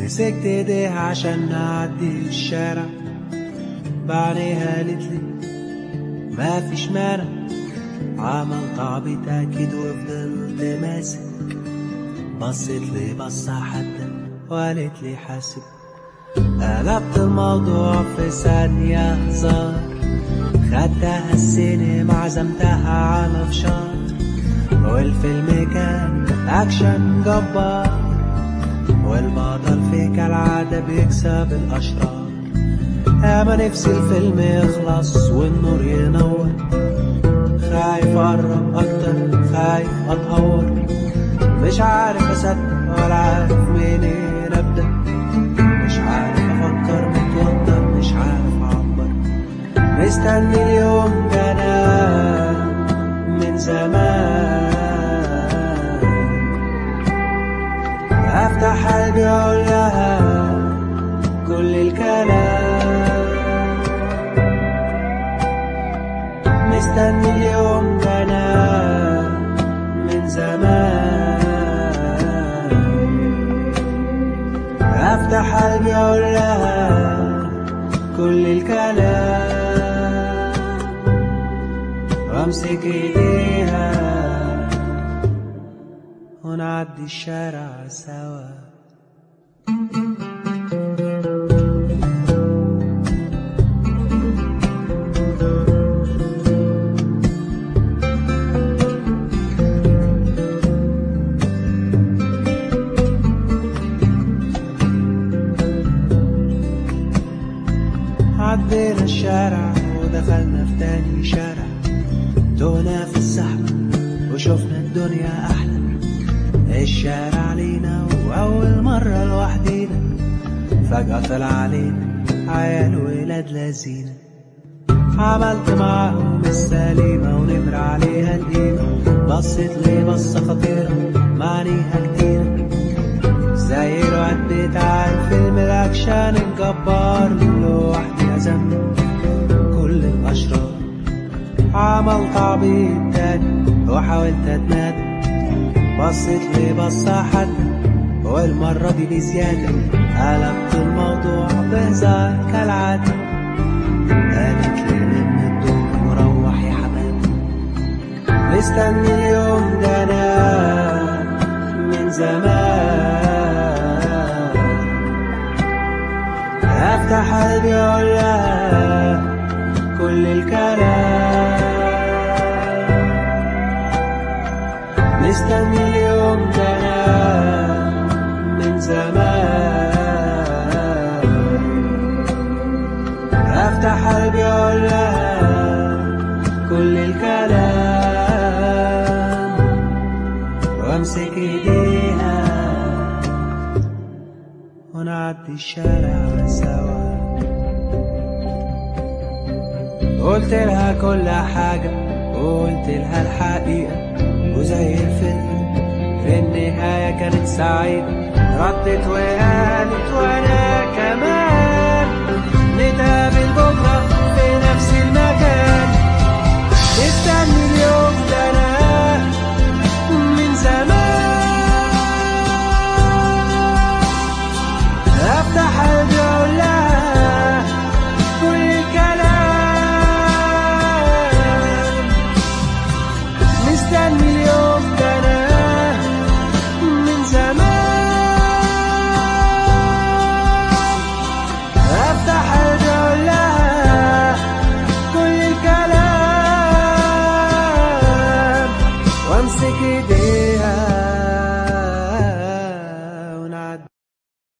مسكت ايديها عشان نعدي الشارع بعديها قالت لي ما فيش مانع عملت عبيط اكيد وفضلت ماسك بصيت لي بصة حتى وقالت لي حاسب قلبت الموضوع في ثانية هزار خدتها السينما عزمتها على فشار والفيلم كان أكشن جبار والبطل في كالعادة بيكسب الأشرار أما نفسي الفيلم يخلص والنور ينور خايف أقرب أكتر خايف أتهور مش عارف أصدق ولا عارف منين أبدأ مش عارف أفكر متوتر مش عارف أعبر مستني اليوم ده أنا من زمان افتح قلبي اقول لها كل الكلام مستني اليوم ده انا من زمان افتح قلبي اقول لها كل الكلام وامسك ايديها ونعدي الشارع سوا عدينا الشارع ودخلنا في تاني شارع تهنا في الزحمة وشفنا الدنيا أحلى الشارع علينا وأول مرة لوحدينا فجأة طلع علينا عيال ولاد لذينة عملت معاهم السليمة ونمر عليها القيمة بصت لي بصة خطيرة معنيها كتيرة زي الوقت بتاع الفيلم الأكشن الجبار لوحدي أزم كل الأشرار عملت عبيط تاني وحاولت أتنادى بصيت لي بصة حد والمرة دي بزيادة قلبت الموضوع بهزار كالعادة قالت لي من الدور مروح يا حبايبي مستني اليوم ده أنا من زمان أفتح قلبي أقول لها كل الكلام مستني اليوم ده أنا من زمان أفتح قلبي أقول لها كل الكلام وأمسك إيديها ونعدي الشارع سوا قلت لها كل حاجة وقلت لها الحقيقة وزي الفيلم في النهاية كانت سعيدة ردت وقالت وأنا كمان نتقابل بكرة في نفس المكان استني اليوم ده أنا من زمان أفتح قلبي أقول لها كل الكلام مستني اليوم ده أنا من زمان أفتح قلبي أقول لها كل الكلام وأمسك إيديها